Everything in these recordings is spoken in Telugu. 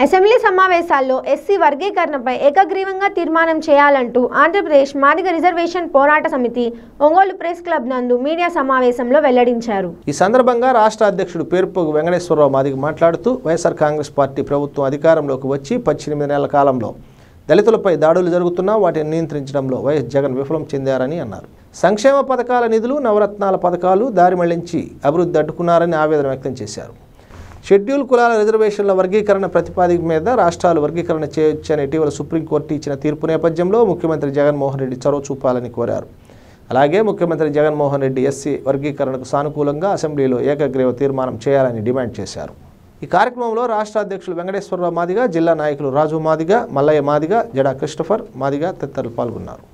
అసెంబ్లీ సమావేశాల్లో ఎస్సీ వర్గీకరణపై ఏకగ్రీవంగా తీర్మానం చేయాలంటూ ఆంధ్రప్రదేశ్ మాదిగ రిజర్వేషన్ పోరాట సమితి ఒంగోలు ప్రెస్ క్లబ్ నందు మీడియా సమావేశంలో వెల్లడించారు ఈ సందర్భంగా రాష్ట్ర అధ్యక్షుడు పేర్పోగు వెంకటేశ్వరరావు మాదిగ మాట్లాడుతూ వైఎస్ఆర్ కాంగ్రెస్ పార్టీ ప్రభుత్వం అధికారంలోకి వచ్చి పద్దెనిమిది నెలల కాలంలో దళితులపై దాడులు జరుగుతున్నా వాటిని నియంత్రించడంలో వైఎస్ జగన్ విఫలం చెందారని అన్నారు సంక్షేమ పథకాల నిధులు నవరత్నాల పథకాలు దారి మళ్లించి అభివృద్ధి అడ్డుకున్నారని ఆవేదన వ్యక్తం చేశారు షెడ్యూల్ కులాల రిజర్వేషన్ల వర్గీకరణ ప్రతిపాదిక మీద రాష్ట్రాలు వర్గీకరణ చేయొచ్చని ఇటీవల సుప్రీంకోర్టు ఇచ్చిన తీర్పు నేపథ్యంలో ముఖ్యమంత్రి జగన్మోహన్ రెడ్డి చొరవ చూపాలని కోరారు అలాగే ముఖ్యమంత్రి జగన్మోహన్ రెడ్డి ఎస్సీ వర్గీకరణకు సానుకూలంగా అసెంబ్లీలో ఏకగ్రీవ తీర్మానం చేయాలని డిమాండ్ చేశారు ఈ కార్యక్రమంలో రాష్ట్ర అధ్యక్షులు వెంకటేశ్వరరావు మాదిగ జిల్లా నాయకులు రాజు మాదిగ మల్లయ్య మాదిగ జడా క్రిస్టఫర్ మాదిగ తదితరులు పాల్గొన్నారు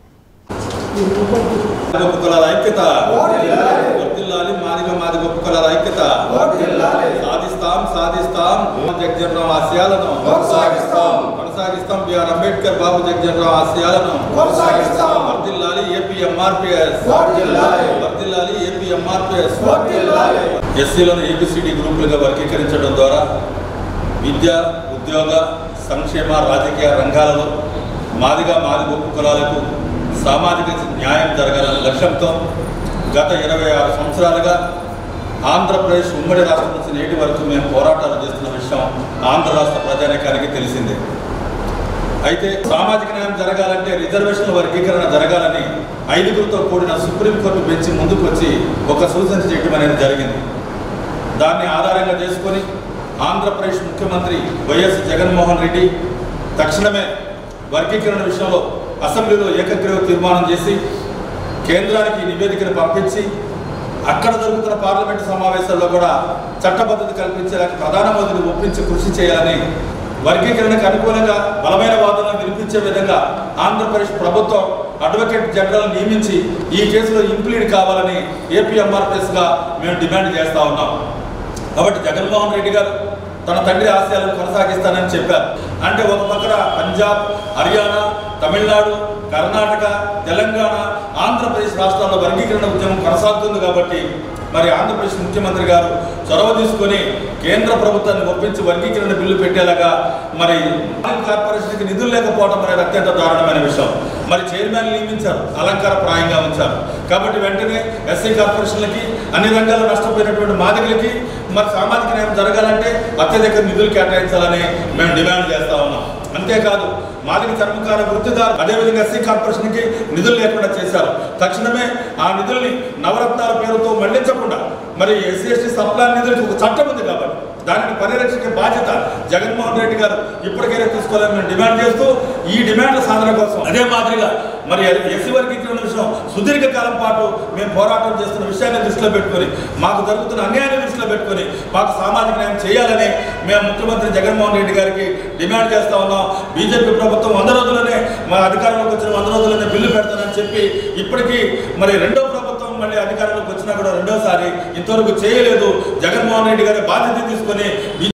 మాదిగ కులాల ఐక్యత వర్ధిల్లాలి మాదిగ మాదిగ కులాల ఐక్యత సాధిస్తాం సాధిస్తాం జగజనరావు ఆశయాలను కొనసాగిస్తాం కొనసాగిస్తాం బిఆర్ అంబేద్కర్ బాబు జగజనరావు ఆశయాలను కొనసాగిస్తాం వర్ధిల్లాలి ఏపీ ఎంఆర్పిఎస్ వర్ధిల్లాలి వర్ధిల్లాలి ఏపీ ఎంఆర్పిఎస్ వర్ధిల్లాలి ఎస్సీలను ఏబిసిడి గ్రూపులుగా వర్గీకరించడం ద్వారా విద్య ఉద్యోగ సంక్షేమ రాజకీయ రంగాలలో మాదిగా మాదిగ ఉప కులాలకు సామాజిక న్యాయం జరగాలనే లక్ష్యంతో గత ఇరవై ఆరు సంవత్సరాలుగా ఆంధ్రప్రదేశ్ ఉమ్మడి రాష్ట్రం నుంచి నేటి వరకు మేము పోరాటాలు చేస్తున్న విషయం ఆంధ్ర రాష్ట్ర ప్రజానికానికి తెలిసిందే అయితే సామాజిక న్యాయం జరగాలంటే రిజర్వేషన్ల వర్గీకరణ జరగాలని ఐదుగురితో కూడిన సుప్రీంకోర్టు బెంచ్ ముందుకు వచ్చి ఒక సూచన చేయడం అనేది జరిగింది దాన్ని ఆధారంగా చేసుకొని ఆంధ్రప్రదేశ్ ముఖ్యమంత్రి వైఎస్ జగన్మోహన్ రెడ్డి తక్షణమే వర్గీకరణ విషయంలో అసెంబ్లీలో ఏకగ్రీవ తీర్మానం చేసి కేంద్రానికి ఈ నివేదికను పంపించి అక్కడ జరుగుతున్న పార్లమెంటు సమావేశాల్లో కూడా చట్టబద్ధత కల్పించేలాగా ప్రధానమంత్రిని ఒప్పించి కృషి చేయాలని వర్గీకరణకు అనుకూలంగా బలమైన వాదనలు వినిపించే విధంగా ఆంధ్రప్రదేశ్ ప్రభుత్వం అడ్వకేట్ జనరల్ నియమించి ఈ కేసులో ఇంప్లీడ్ కావాలని ఏపీఎంఆర్పిఎస్గా మేము డిమాండ్ చేస్తా ఉన్నాం కాబట్టి జగన్మోహన్ రెడ్డి గారు తన తండ్రి ఆశయాలను కొనసాగిస్తానని చెప్పారు అంటే ఒక పక్కన పంజాబ్ హర్యానా తమిళనాడు కర్ణాటక తెలంగాణ ఆంధ్రప్రదేశ్ రాష్ట్రాల్లో వర్గీకరణ ఉద్యమం కొనసాగుతుంది కాబట్టి మరి ఆంధ్రప్రదేశ్ ముఖ్యమంత్రి గారు చొరవ తీసుకొని కేంద్ర ప్రభుత్వాన్ని ఒప్పించి వర్గీకరణ బిల్లు పెట్టేలాగా మరి ఆయిల్ కార్పొరేషన్కి నిధులు లేకపోవడం అనేది అత్యంత దారుణమైన విషయం మరి చైర్మన్ నియమించారు అలంకార ప్రాయంగా ఉంచారు కాబట్టి వెంటనే ఎస్సీ కార్పొరేషన్లకి అన్ని రంగాల్లో నష్టపోయినటువంటి మాదిగలకి మరి సామాజిక న్యాయం జరగాలంటే అత్యధిక నిధులు కేటాయించాలని మేము డిమాండ్ చేస్తా ఉన్నాం అంతేకాదు మాదిగ చర్మకార వృత్తిదారు అదేవిధంగా ఎస్సీ కార్పొరేషన్కి నిధులు లేకుండా చేశారు తక్షణమే ఆ నిధుల్ని నవరత్నాల పేరుతో మళ్లించకుండా మరి ఎస్సీ ఎస్టీ సప్లాన్ నిధులకి ఒక చట్టం ఉంది కాబట్టి దానిని పరిరక్షించే బాధ్యత జగన్మోహన్ రెడ్డి గారు ఇప్పటికైనా తీసుకోవాలని మేము డిమాండ్ చేస్తూ ఈ డిమాండ్ల సాధన కోసం అదే మాదిరిగా మరి ఎస్సీ వర్గీకరణ విషయం సుదీర్ఘ కాలం పాటు మేము పోరాటం చేస్తున్న విషయాన్ని దృష్టిలో పెట్టుకొని మాకు జరుగుతున్న అన్యాయాన్ని దృష్టిలో పెట్టుకొని మాకు సామాజిక న్యాయం చేయాలని మేము ముఖ్యమంత్రి జగన్మోహన్ రెడ్డి గారికి డిమాండ్ చేస్తా ఉన్నాం బీజేపీ ప్రభుత్వం వంద రోజుల్లోనే మా అధికారంలోకి వచ్చిన వంద రోజుల్లోనే బిల్లు పెడతానని చెప్పి ఇప్పటికీ మరి రెండో ప్రభుత్వం మళ్ళీ అధికారంలోకి వచ్చినా కూడా రెండోసారి ఇంతవరకు చేయలేదు జగన్మోహన్ రెడ్డి గారి బాధ్యత తీసుకొని